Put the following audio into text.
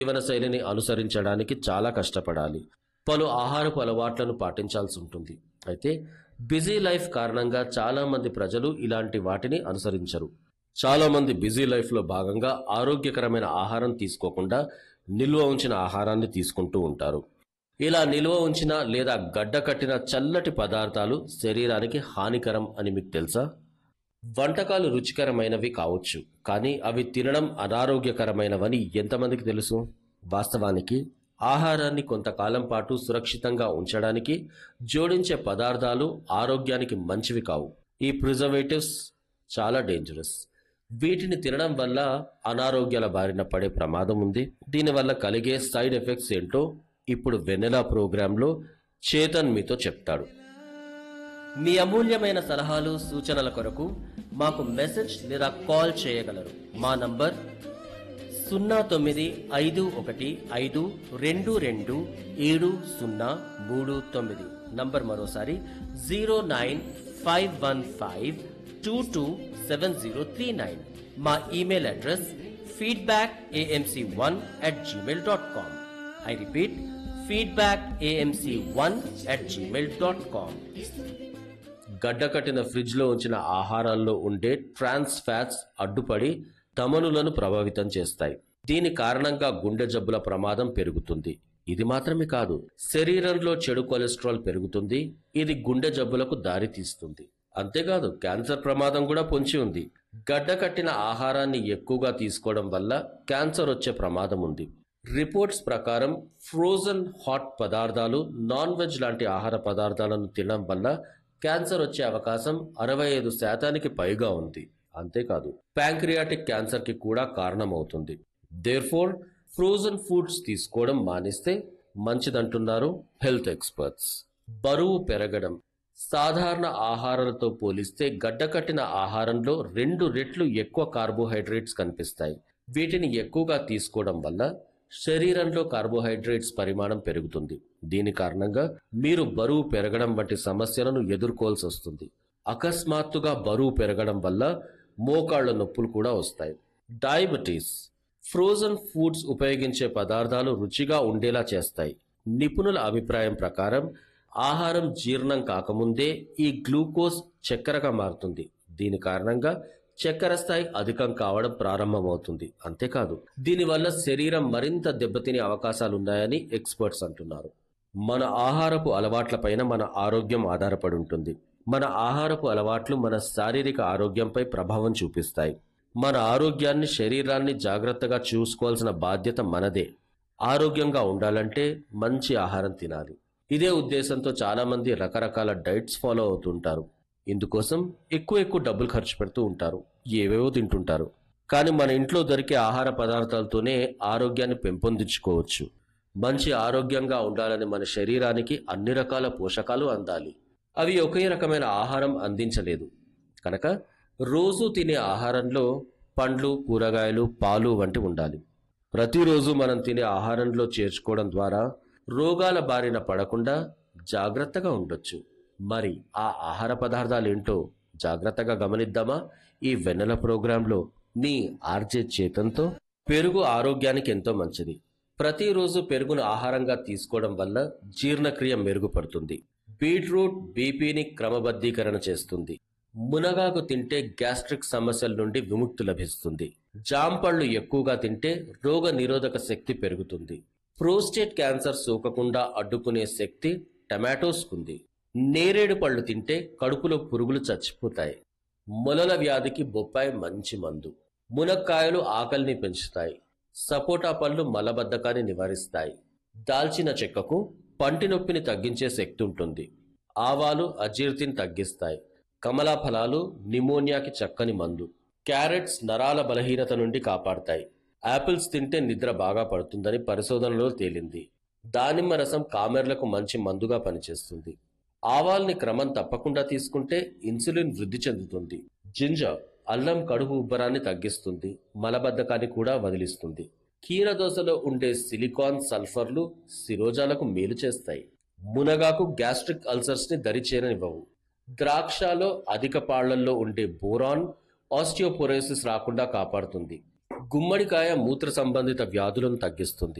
జీవనశైలిని అనుసరించడానికి చాలా కష్టపడాలి పలు ఆహారపు అలవాట్లను పాటించాల్సి ఉంటుంది అయితే బిజీ లైఫ్ కారణంగా చాలా మంది ప్రజలు ఇలాంటి వాటిని అనుసరించరు చాలా మంది బిజీ లైఫ్లో భాగంగా ఆరోగ్యకరమైన ఆహారం తీసుకోకుండా నిల్వ ఉంచిన ఆహారాన్ని తీసుకుంటూ ఉంటారు ఇలా నిల్వ ఉంచిన లేదా గడ్డ కట్టిన చల్లటి పదార్థాలు శరీరానికి హానికరం అని మీకు తెలుసా వంటకాలు రుచికరమైనవి కావచ్చు కానీ అవి తినడం అనారోగ్యకరమైనవని ఎంతమందికి తెలుసు వాస్తవానికి ఆహారాన్ని కొంతకాలం పాటు సురక్షితంగా ఉంచడానికి జోడించే పదార్థాలు ఆరోగ్యానికి మంచివి కావు ఈ ప్రిజర్వేటివ్స్ చాలా డేంజరస్ వీటిని తినడం వల్ల అనారోగ్యాల బారిన పడే ప్రమాదం ఉంది దీనివల్ల కలిగే సైడ్ ఎఫెక్ట్స్ ఏంటో ఇప్పుడు వెన్నెలా ప్రోగ్రాంలో చేతన్ మీతో చెప్తాడు మీ అమూల్యమైన సలహాలు సూచనల కొరకు మాకు మెసేజ్ లేదా కాల్ చేయగలరు మా నంబర్ సున్నా తొమ్మిది ఐదు ఒకటి ఐదు రెండు రెండు ఏడు సున్నా మూడు తొమ్మిది నంబర్ మరోసారి zero nine five one five two two seven zero three nine మా email address feedback AMC one at Gmail dot com I repeat feedback AMC one at Gmail dot com గడ్డకట్టిన ఫ్రిడ్జ్లో ఉంచిన ఆహారాల్లో ఉండే ట్రాన్స్ ఫ్యాట్స్ అడ్డుపడి ధమనులను ప్రభావితం చేస్తాయి దీని కారణంగా గుండె జబ్బుల ప్రమాదం పెరుగుతుంది ఇది మాత్రమే కాదు శరీరంలో చెడు కొలెస్ట్రాల్ పెరుగుతుంది ఇది గుండె జబ్బులకు దారి తీస్తుంది అంతేకాదు క్యాన్సర్ ప్రమాదం కూడా పొంచి ఉంది గడ్డకట్టిన ఆహారాన్ని ఎక్కువగా తీసుకోవడం వల్ల క్యాన్సర్ వచ్చే ప్రమాదం ఉంది రిపోర్ట్స్ ప్రకారం ఫ్రోజన్ హాట్ పదార్థాలు నాన్ వెజ్ లాంటి ఆహార పదార్థాలను తినడం వల్ల క్యాన్సర్ వచ్చే అవకాశం అరవై ఐదు శాతానికి పైగా ఉంది అంతేకాదు ప్యాంక్రియాటిక్ క్యాన్సర్ కి కూడా కారణమవుతుంది దేర్ఫోర్ ఫ్రోజన్ ఫుడ్స్ తీసుకోవడం మానేస్తే మంచిదంటున్నారు హెల్త్ ఎక్స్పర్ట్స్ బరువు పెరగడం సాధారణ ఆహారాలతో పోలిస్తే గడ్డకట్టిన ఆహారంలో రెండు రెట్లు ఎక్కువ కార్బోహైడ్రేట్స్ కనిపిస్తాయి వీటిని ఎక్కువగా తీసుకోవడం వల్ల శరీరంలో కార్బోహైడ్రేట్స్ పరిమాణం పెరుగుతుంది దీని కారణంగా మీరు బరువు పెరగడం వంటి సమస్యలను ఎదుర్కోవాల్సి వస్తుంది అకస్మాత్తుగా బరువు పెరగడం వల్ల మోకాళ్ల నొప్పులు కూడా వస్తాయి డయాబెటీస్ ఫ్రోజన్ ఫుడ్స్ ఉపయోగించే పదార్థాలు రుచిగా ఉండేలా చేస్తాయి నిపుణుల అభిప్రాయం ప్రకారం ఆహారం జీర్ణం కాకముందే ఈ గ్లూకోజ్ చక్కెరగా మారుతుంది దీని కారణంగా చక్కెర స్థాయి అధికం కావడం ప్రారంభమవుతుంది అంతేకాదు దీనివల్ల శరీరం మరింత దెబ్బతినే అవకాశాలున్నాయని ఎక్స్పర్ట్స్ అంటున్నారు మన ఆహారపు అలవాట్లపైన మన ఆరోగ్యం ఆధారపడి ఉంటుంది మన ఆహారపు అలవాట్లు మన శారీరక ఆరోగ్యంపై ప్రభావం చూపిస్తాయి మన ఆరోగ్యాన్ని శరీరాన్ని జాగ్రత్తగా చూసుకోవాల్సిన బాధ్యత మనదే ఆరోగ్యంగా ఉండాలంటే మంచి ఆహారం తినాలి ఇదే ఉద్దేశంతో చాలామంది రకరకాల డైట్స్ ఫాలో అవుతుంటారు ఇందుకోసం ఎక్కువ ఎక్కువ డబ్బులు ఖర్చు పెడుతూ ఉంటారు ఏవేవో తింటుంటారు కానీ మన ఇంట్లో దొరికే ఆహార పదార్థాలతోనే ఆరోగ్యాన్ని పెంపొందించుకోవచ్చు మంచి ఆరోగ్యంగా ఉండాలని మన శరీరానికి అన్ని రకాల పోషకాలు అందాలి అవి ఒకే రకమైన ఆహారం అందించలేదు కనుక రోజు తినే ఆహారంలో పండ్లు కూరగాయలు పాలు వంటి ఉండాలి ప్రతిరోజు మనం తినే ఆహారంలో చేర్చుకోవడం ద్వారా రోగాల బారిన పడకుండా జాగ్రత్తగా ఉండొచ్చు మరి ఆ ఆహార పదార్థాలు ఏంటో జాగ్రత్తగా గమనిద్దామా ఈ వెన్నెల ప్రోగ్రాంలో మీ ఆర్జే చేతంతో పెరుగు ఆరోగ్యానికి ఎంతో మంచిది ప్రతిరోజు పెరుగును ఆహారంగా తీసుకోవడం వల్ల జీర్ణక్రియ మెరుగుపడుతుంది బీట్రూట్ బీపీని క్రమబద్ధీకరణ చేస్తుంది మునగాకు తింటే గ్యాస్ట్రిక్ సమస్యల నుండి విముక్తి లభిస్తుంది జాంపళ్ళు ఎక్కువగా తింటే రోగ నిరోధక శక్తి పెరుగుతుంది ప్రోస్టేట్ క్యాన్సర్ సోకకుండా అడ్డుకునే శక్తి టమాటోస్కుంది నేరేడు పళ్ళు తింటే కడుపులో పురుగులు చచ్చిపోతాయి మొలల వ్యాధికి బొప్పాయి మంచి మందు మునక్కాయలు ఆకలిని పెంచుతాయి సపోటా పళ్ళు మలబద్ధకాన్ని నివారిస్తాయి దాల్చిన చెక్కకు పంటి నొప్పిని తగ్గించే శక్తి ఉంటుంది ఆవాలు అజీర్తిని తగ్గిస్తాయి కమలా ఫలాలు నిమోనియాకి చక్కని మందు క్యారెట్స్ నరాల బలహీనత నుండి కాపాడతాయి యాపిల్స్ తింటే నిద్ర బాగా పడుతుందని పరిశోధనలో తేలింది దానిమ్మ రసం కామెర్లకు మంచి మందుగా పనిచేస్తుంది ఆవాల్ని క్రమం తప్పకుండా తీసుకుంటే ఇన్సులిన్ వృద్ధి చెందుతుంది జింజర్ అల్లం కడుపు ఉబ్బరాన్ని తగ్గిస్తుంది మలబద్ధకాన్ని కూడా వదిలిస్తుంది కీరదోసలో ఉండే సిలికాన్ సల్ఫర్లు శిరోజాలకు మేలు చేస్తాయి మునగాకు గ్యాస్ట్రిక్ అల్సర్స్ ని దరిచేరనివ్వవు ద్రాక్షలో అధిక పాళ్లల్లో ఉండే బోరాన్ ఆస్టియోపోరోసిస్ రాకుండా కాపాడుతుంది గుమ్మడికాయ మూత్ర సంబంధిత వ్యాధులను తగ్గిస్తుంది